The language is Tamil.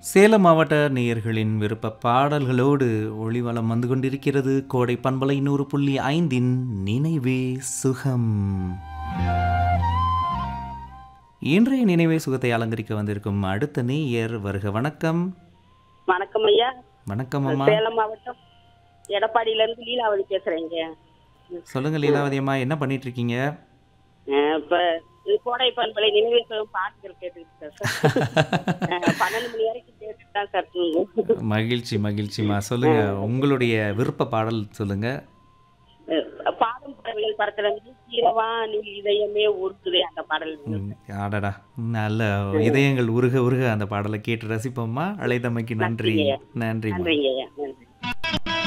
சேலம் மாவட்ட நேயர்களின் விருப்ப பாடல்களோடு ஒளிவலம் வந்து கொண்டிருக்கிறது கோடை பண்பலை நூறு புள்ளி ஐந்தின் நினைவே சுகம் இன்றைய நினைவே சுகத்தை அலங்கரிக்க வந்திருக்கும் அடுத்த நேயர் வருக வணக்கம் வணக்கம் ஐயா வணக்கம் அம்மா சேலம் மாவட்டம் எடப்பாடியில இருந்து லீலாவதி பேசுறேங்க சொல்லுங்க லீலாவதி அம்மா என்ன பண்ணிட்டு இருக்கீங்க அஹ் இப்ப இது கோடை பண்பலை நினைவேசம் பாட்டுகள் கேட்டுக்கிட்டு சார் அஹ் பன்னெண்டு மணி வரைக்கும் கேட்டுட்டு தான் சார் தூங்கும் மகிழ்ச்சி மகிழ்ச்சிம்மா சொல்லுங்க உங்களுடைய விருப்ப பாடல் சொல்லுங்க அஹ் பாடும் படங்கள் படத்துல இருந்து கீரவா நீ இதயமே உருக்குதே அந்த பாடல் ம், அடடா நல்ல இதயங்கள் உருக உருக அந்த பாடலை கேட்டு ரசிப்போம்மா அழைத்தமைக்கு நன்றி நன்றிங்க. நன்றிம்மா நன்றிங்க ஐயா நன்றி